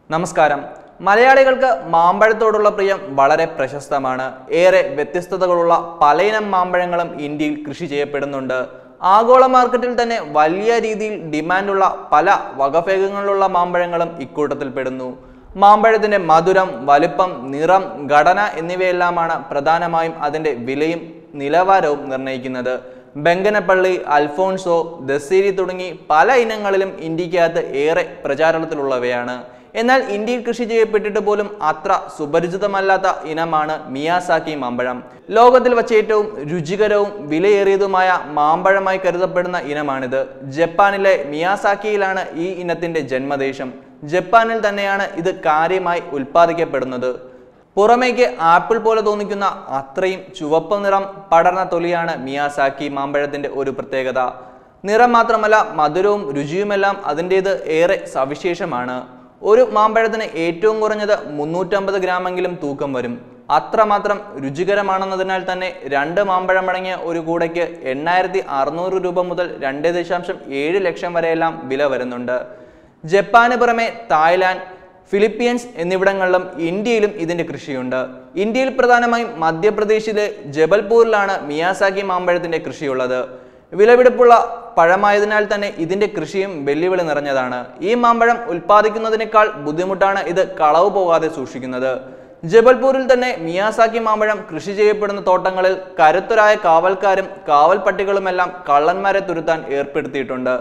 നമസ്കാരം മലയാളികൾക്ക് മാമ്പഴത്തോടുള്ള പ്രിയം വളരെ പ്രശസ്തമാണ് ഏറെ വ്യത്യസ്തതകളുള്ള പലയിനം മാമ്പഴങ്ങളും ഇന്ത്യയിൽ കൃഷി ചെയ്യപ്പെടുന്നുണ്ട് ആഗോള മാർക്കറ്റിൽ തന്നെ വലിയ രീതിയിൽ ഡിമാൻഡുള്ള പല വകഭേദങ്ങളിലുള്ള മാമ്പഴങ്ങളും ഇക്കൂട്ടത്തിൽ പെടുന്നു മാമ്പഴത്തിന്റെ മധുരം വലുപ്പം നിറം ഘടന എന്നിവയെല്ലാമാണ് പ്രധാനമായും അതിന്റെ വിലയും നിലവാരവും നിർണ്ണയിക്കുന്നത് ബെങ്കനപ്പള്ളി അൽഫോൺസോ ദസീരി തുടങ്ങി പല ഇനങ്ങളിലും ഇന്ത്യക്കകത്ത് ഏറെ പ്രചാരണത്തിലുള്ളവയാണ് എന്നാൽ ഇന്ത്യയിൽ കൃഷി ചെയ്യപ്പെട്ടിട്ട് പോലും അത്ര സുപരിചിതമല്ലാത്ത ഇനമാണ് മിയാസാക്കി മാമ്പഴം ലോകത്തിൽ വച്ച് ഏറ്റവും രുചികരവും വിലയേറിയതുമായ മാമ്പഴമായി കരുതപ്പെടുന്ന ഇനമാണിത് ജപ്പാനിലെ മിയാസാക്കിയിലാണ് ഈ ഇനത്തിന്റെ ജന്മദേശം ജപ്പാനിൽ തന്നെയാണ് ഇത് കാര്യമായി ഉൽപ്പാദിക്കപ്പെടുന്നത് പുറമേക്ക് ആപ്പിൾ പോലെ തോന്നിക്കുന്ന അത്രയും ചുവപ്പ് നിറം പടർന്ന തൊലിയാണ് മിയാസാക്കി മാമ്പഴത്തിന്റെ ഒരു പ്രത്യേകത നിറം മാത്രമല്ല മധുരവും രുചിയുമെല്ലാം അതിൻ്റേത് ഏറെ സവിശേഷമാണ് ഒരു മാമ്പഴത്തിന് ഏറ്റവും കുറഞ്ഞത് മുന്നൂറ്റമ്പത് ഗ്രാമെങ്കിലും തൂക്കം വരും അത്രമാത്രം രുചികരമാണെന്നതിനാൽ തന്നെ രണ്ട് മാമ്പഴം അടങ്ങിയ ഒരു കൂടയ്ക്ക് എണ്ണായിരത്തി അറുന്നൂറ് രൂപ മുതൽ രണ്ട് ദശാംശം ഏഴ് ലക്ഷം വരെയെല്ലാം വില വരുന്നുണ്ട് ജപ്പാന് പുറമെ തായ്ലാൻഡ് ഫിലിപ്പീൻസ് എന്നിവിടങ്ങളിലും ഇന്ത്യയിലും ഇതിന്റെ കൃഷിയുണ്ട് ഇന്ത്യയിൽ പ്രധാനമായും മധ്യപ്രദേശിലെ ജബൽപൂരിലാണ് മിയാസാക്കി മാമ്പഴത്തിന്റെ കൃഷിയുള്ളത് വിലപിടിപ്പുള്ള പഴമായതിനാൽ തന്നെ ഇതിന്റെ കൃഷിയും വെല്ലുവിളി നിറഞ്ഞതാണ് ഈ മാമ്പഴം ഉൽപ്പാദിക്കുന്നതിനേക്കാൾ ബുദ്ധിമുട്ടാണ് ഇത് കളവ് പോകാതെ സൂക്ഷിക്കുന്നത് ജബൽപൂരിൽ തന്നെ മിയാസാക്കി മാമ്പഴം കൃഷി ചെയ്യപ്പെടുന്ന തോട്ടങ്ങളിൽ കരുത്തരായ കാവൽക്കാരും കാവൽ പട്ടികളുമെല്ലാം കള്ളന്മാരെ തുരുത്താൻ ഏർപ്പെടുത്തിയിട്ടുണ്ട്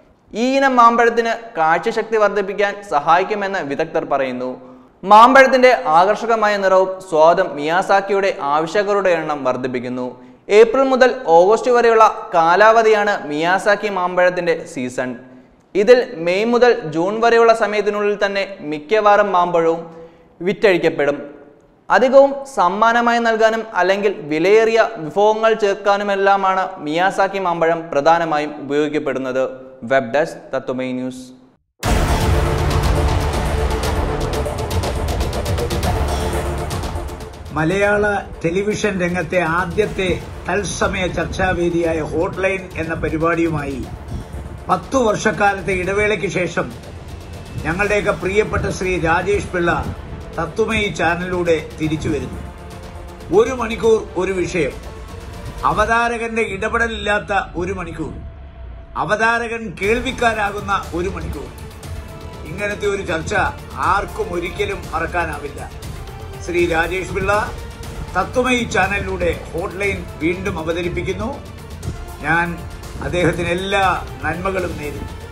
ഈ ഇനം മാമ്പഴത്തിന് കാഴ്ചശക്തി വർദ്ധിപ്പിക്കാൻ സഹായിക്കുമെന്ന് വിദഗ്ധർ പറയുന്നു മാമ്പഴത്തിന്റെ ആകർഷകമായ നിറവും സ്വാദും മിയാസാക്കിയുടെ ആവശ്യകരുടെ എണ്ണം വർദ്ധിപ്പിക്കുന്നു ഏപ്രിൽ മുതൽ ഓഗസ്റ്റ് വരെയുള്ള കാലാവധിയാണ് മിയാസാക്കി മാമ്പഴത്തിന്റെ സീസൺ ഇതിൽ മെയ് മുതൽ ജൂൺ വരെയുള്ള സമയത്തിനുള്ളിൽ തന്നെ മിക്കവാറും മാമ്പഴവും വിറ്റഴിക്കപ്പെടും അധികവും സമ്മാനമായി നൽകാനും അല്ലെങ്കിൽ വിലയേറിയ വിഭവങ്ങൾ ചേർക്കാനുമെല്ലാമാണ് മിയാസാക്കി മാമ്പഴം പ്രധാനമായും ഉപയോഗിക്കപ്പെടുന്നത് വെബ് ഡെസ്ക് തത്വമൈ ന്യൂസ് മലയാള ടെലിവിഷൻ രംഗത്തെ ആദ്യത്തെ തത്സമയ ചർച്ചാവേദിയായ ഹോട്ട്ലൈൻ എന്ന പരിപാടിയുമായി പത്തു വർഷക്കാലത്തെ ഇടവേളയ്ക്ക് ശേഷം ഞങ്ങളുടെയൊക്കെ പ്രിയപ്പെട്ട ശ്രീ രാജേഷ് പിള്ള തത്വമയി ചാനലിലൂടെ തിരിച്ചു വരുന്നു ഒരു മണിക്കൂർ ഒരു വിഷയം അവതാരകന്റെ ഇടപെടലില്ലാത്ത ഒരു മണിക്കൂർ അവതാരകൻ കേൾവിക്കാരാകുന്ന ഒരു മണിക്കൂർ ഇങ്ങനത്തെ ഒരു ചർച്ച ആർക്കും ഒരിക്കലും മറക്കാനാവില്ല ശ്രീ രാജേഷ് പിള്ള തത്വമയി ചാനലിലൂടെ ഹോട്ട്ലൈൻ വീണ്ടും അവതരിപ്പിക്കുന്നു ഞാൻ അദ്ദേഹത്തിന് എല്ലാ നന്മകളും നേരുന്നു